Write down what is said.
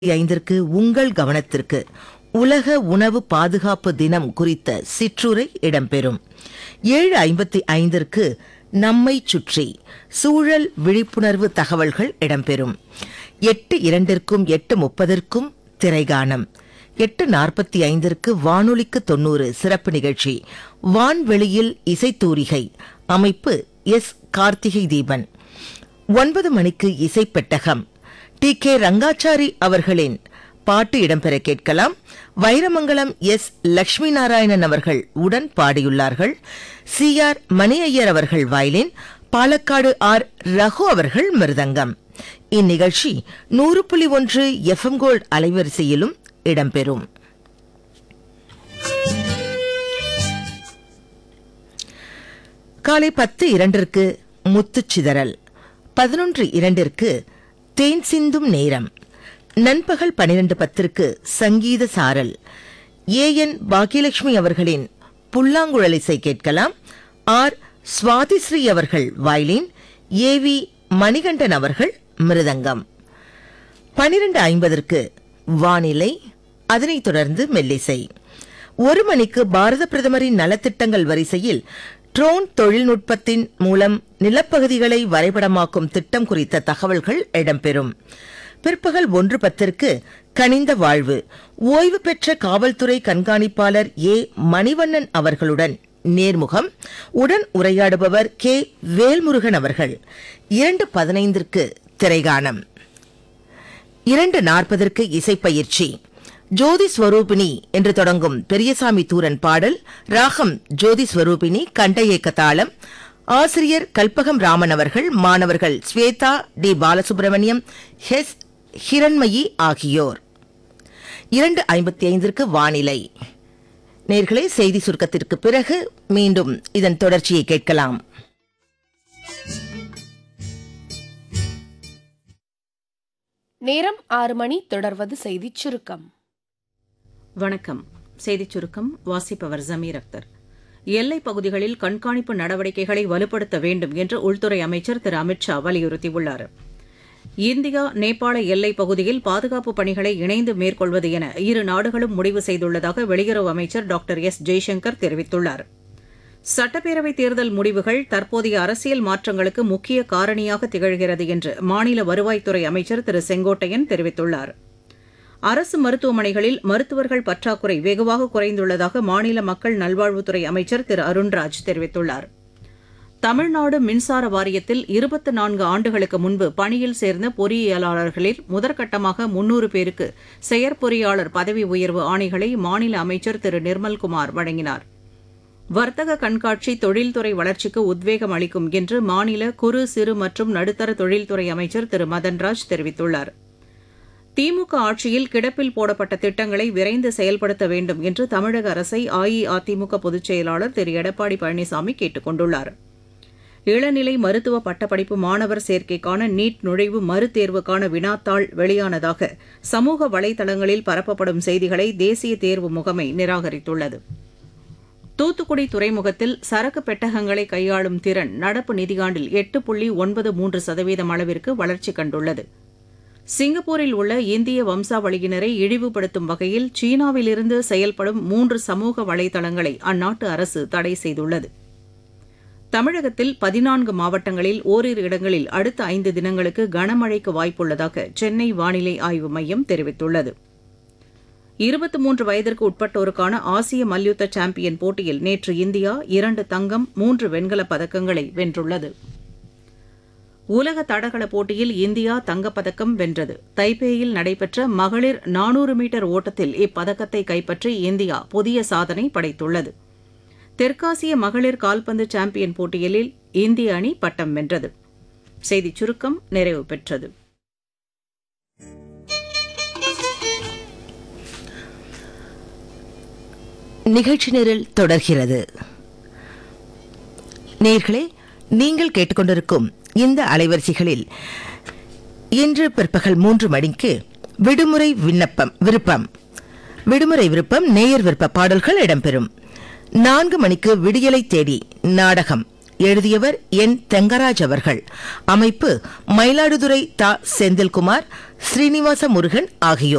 ஐந்திற்கு உங்கள் கவனத்திற்கு உலக உணவு பாதுகாப்பு தினம் குறித்த சிற்றுரை இடம்பெறும் ஏழு ஐம்பத்தி ஐந்திற்கு நம்மை சுற்றி சூழல் விழிப்புணர்வு தகவல்கள் இடம்பெறும் எட்டு இரண்டிற்கும் எட்டு முப்பதற்கும் திரைகானம் எட்டு நாற்பத்தி ஐந்திற்கு வானொலிக்கு தொண்ணூறு சிறப்பு நிகழ்ச்சி வான்வெளியில் இசைத்தூரிகை அமைப்பு எஸ் கார்த்திகை தீபன் ஒன்பது மணிக்கு இசைப்பெட்டகம் டி கே ரங்காச்சாரி அவர்களின் பாட்டு இடம்பெற கேட்கலாம் வைரமங்கலம் எஸ் லட்சுமி நாராயணன் அவர்கள் உடன் பாடியுள்ளார்கள் சி ஆர் மணி ஐயர் அவர்கள் வயலின் பாலக்காடு ஆர் ரகு அவர்கள் மிருதங்கம் இந்நிகழ்ச்சி நூறு புள்ளி ஒன்று எஃப்எம் கோல்ட் அலைவரிசையிலும் இடம்பெறும் காலை பத்து இரண்டிற்கு முத்துச்சிதறல் பதினொன்று இரண்டிற்கு தேன் சிந்தும் நேரம் நண்பகல் பனிரெண்டு பத்திற்கு சங்கீத சாரல் ஏ என் பாக்கியலட்சுமி அவர்களின் புல்லாங்குழல் இசை கேட்கலாம் ஆர் சுவாதிஸ்ரீ அவர்கள் வயலின் ஏ வி மணிகண்டன் அவர்கள் மிருதங்கம் பனிரெண்டு ஐம்பதற்கு வானிலை அதனைத் தொடர்ந்து மெல்லிசை ஒரு மணிக்கு பாரத பிரதமரின் நலத்திட்டங்கள் வரிசையில் ட்ரோன் தொழில்நுட்பத்தின் மூலம் நிலப்பகுதிகளை வரைபடமாக்கும் திட்டம் குறித்த தகவல்கள் இடம்பெறும் பிற்பகல் ஒன்று பத்திற்கு கனிந்த வாழ்வு ஓய்வு பெற்ற காவல்துறை கண்காணிப்பாளர் ஏ மணிவண்ணன் அவர்களுடன் நேர்முகம் உடன் உரையாடுபவர் கே வேல்முருகன் அவர்கள் இரண்டு பதினைந்திற்கு திரைகானம் இரண்டு நாற்பதற்கு இசைப்பயிற்சி ஜோதி ஸ்வரூபிணி என்று தொடங்கும் பெரியசாமி தூரன் பாடல் ராகம் ஜோதி ஸ்வரூபிணி கண்டயேக்க தாளம் ஆசிரியர் கல்பகம் ராமன் அவர்கள் மாணவர்கள் ஸ்வேதா டி பாலசுப்ரமணியம் ஹெஸ் ஹிரண்மயி ஆகியோர் இரண்டு ஐம்பத்தி ஐந்திற்கு வானிலை நேர்களே செய்தி சுருக்கத்திற்கு பிறகு மீண்டும் இதன் தொடர்ச்சியை கேட்கலாம் நேரம் ஆறு மணி தொடர்வது செய்திச் சுருக்கம் வணக்கம் செய்திச் சுருக்கம் வாசிப்பவர் ஜமீர் அக்தர் எல்லைப் பகுதிகளில் கண்காணிப்பு நடவடிக்கைகளை வலுப்படுத்த வேண்டும் என்று உள்துறை அமைச்சர் திரு அமித் ஷா வலியுறுத்தியுள்ளார் இந்தியா நேபாள எல்லைப் பகுதியில் பாதுகாப்பு பணிகளை இணைந்து மேற்கொள்வது என இரு நாடுகளும் முடிவு செய்துள்ளதாக வெளியுறவு அமைச்சர் டாக்டர் எஸ் ஜெய்சங்கர் தெரிவித்துள்ளார் சட்டப்பேரவைத் தேர்தல் முடிவுகள் தற்போதைய அரசியல் மாற்றங்களுக்கு முக்கிய காரணியாக திகழ்கிறது என்று மாநில வருவாய்த்துறை அமைச்சர் திரு செங்கோட்டையன் தெரிவித்துள்ளார் அரசு மருத்துவமனைகளில் மருத்துவர்கள் பற்றாக்குறை வெகுவாக குறைந்துள்ளதாக மாநில மக்கள் நல்வாழ்வுத்துறை அமைச்சர் திரு அருண்ராஜ் தெரிவித்துள்ளார் தமிழ்நாடு மின்சார வாரியத்தில் இருபத்தி நான்கு ஆண்டுகளுக்கு முன்பு பணியில் சேர்ந்த பொறியியலாளர்களில் முதற்கட்டமாக முன்னூறு பேருக்கு செயற்பொறியாளர் பதவி உயர்வு ஆணைகளை மாநில அமைச்சர் திரு நிர்மல்குமார் வழங்கினார் வர்த்தக கண்காட்சி தொழில்துறை வளர்ச்சிக்கு உத்வேகம் அளிக்கும் என்று மாநில குறு சிறு மற்றும் நடுத்தர தொழில்துறை அமைச்சர் திரு மதன்ராஜ் தெரிவித்துள்ளார் திமுக ஆட்சியில் கிடப்பில் போடப்பட்ட திட்டங்களை விரைந்து செயல்படுத்த வேண்டும் என்று தமிழக அரசை அஇஅதிமுக பொதுச் செயலாளர் திரு எடப்பாடி பழனிசாமி கேட்டுக் கொண்டுள்ளார் இளநிலை மருத்துவ பட்டப்படிப்பு மாணவர் சேர்க்கைக்கான நீட் நுழைவு மறுதேர்வுக்கான வினாத்தாள் வெளியானதாக சமூக வலைதளங்களில் பரப்பப்படும் செய்திகளை தேசிய தேர்வு முகமை நிராகரித்துள்ளது தூத்துக்குடி துறைமுகத்தில் சரக்கு பெட்டகங்களை கையாளும் திறன் நடப்பு நிதியாண்டில் எட்டு புள்ளி ஒன்பது மூன்று சதவீதம் அளவிற்கு வளர்ச்சி கண்டுள்ளது சிங்கப்பூரில் உள்ள இந்திய வம்சாவளியினரை இழிவுபடுத்தும் வகையில் சீனாவிலிருந்து செயல்படும் மூன்று சமூக வலைதளங்களை அந்நாட்டு அரசு தடை செய்துள்ளது தமிழகத்தில் பதினான்கு மாவட்டங்களில் ஓரிரு இடங்களில் அடுத்த ஐந்து தினங்களுக்கு கனமழைக்கு வாய்ப்புள்ளதாக சென்னை வானிலை ஆய்வு மையம் தெரிவித்துள்ளது இருபத்தி மூன்று வயதிற்கு உட்பட்டோருக்கான ஆசிய மல்யுத்த சாம்பியன் போட்டியில் நேற்று இந்தியா இரண்டு தங்கம் மூன்று வெண்கலப் பதக்கங்களை வென்றுள்ளது உலக தடகள போட்டியில் இந்தியா தங்கப்பதக்கம் வென்றது தைபேயில் நடைபெற்ற மகளிர் நானூறு மீட்டர் ஓட்டத்தில் இப்பதக்கத்தை கைப்பற்றி இந்தியா புதிய சாதனை படைத்துள்ளது தெற்காசிய மகளிர் கால்பந்து சாம்பியன் போட்டியில் இந்திய அணி பட்டம் வென்றது செய்திச் சுருக்கம் நிறைவு பெற்றது நிகழ்ச்சி நிரல் தொடர்கிறது நேர்களே நீங்கள் கேட்டுக்கொண்டிருக்கும் இந்த அலைவரிசைகளில் இன்று பிற்பகல் மூன்று மணிக்கு விடுமுறை விண்ணப்பம் விருப்பம் விடுமுறை விருப்பம் நேயர் விருப்ப பாடல்கள் இடம்பெறும் நான்கு மணிக்கு விடியலை தேடி நாடகம் எழுதியவர் என் தெங்கராஜ் அவர்கள் அமைப்பு மயிலாடுதுறை தா செந்தில்குமார் ஸ்ரீனிவாச முருகன் ஆகியோர்